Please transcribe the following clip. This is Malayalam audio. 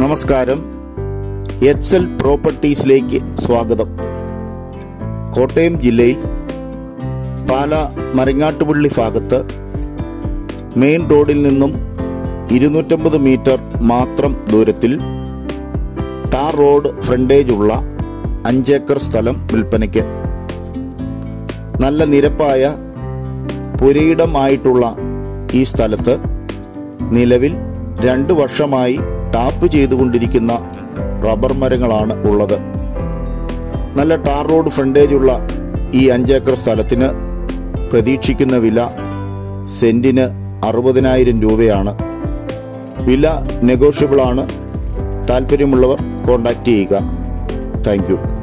നമസ്കാരം എച്ച് എൽ പ്രോപ്പർട്ടീസിലേക്ക് സ്വാഗതം കോട്ടയം ജില്ലയിൽ പാല മരങ്ങാട്ടുപള്ളി ഭാഗത്ത് മെയിൻ റോഡിൽ നിന്നും ഇരുന്നൂറ്റമ്പത് മീറ്റർ മാത്രം ദൂരത്തിൽ ടാർ റോഡ് ഫ്രണ്ടേജ് ഉള്ള അഞ്ചേക്കർ സ്ഥലം വിൽപ്പനയ്ക്ക് നല്ല നിരപ്പായ പുരയിടമായിട്ടുള്ള ഈ സ്ഥലത്ത് നിലവിൽ രണ്ട് വർഷമായി ടാപ്പ് ചെയ്തുകൊണ്ടിരിക്കുന്ന റബ്ബർ മരങ്ങളാണ് ഉള്ളത് നല്ല ടാർ റോഡ് ഫ്രണ്ടേജ് ഉള്ള ഈ അഞ്ചേക്കർ സ്ഥലത്തിന് പ്രതീക്ഷിക്കുന്ന വില സെന്റിന് അറുപതിനായിരം രൂപയാണ് വില നെഗോഷ്യബിൾ ആണ് താല്പര്യമുള്ളവർ കോൺടാക്റ്റ് ചെയ്യുക താങ്ക് യു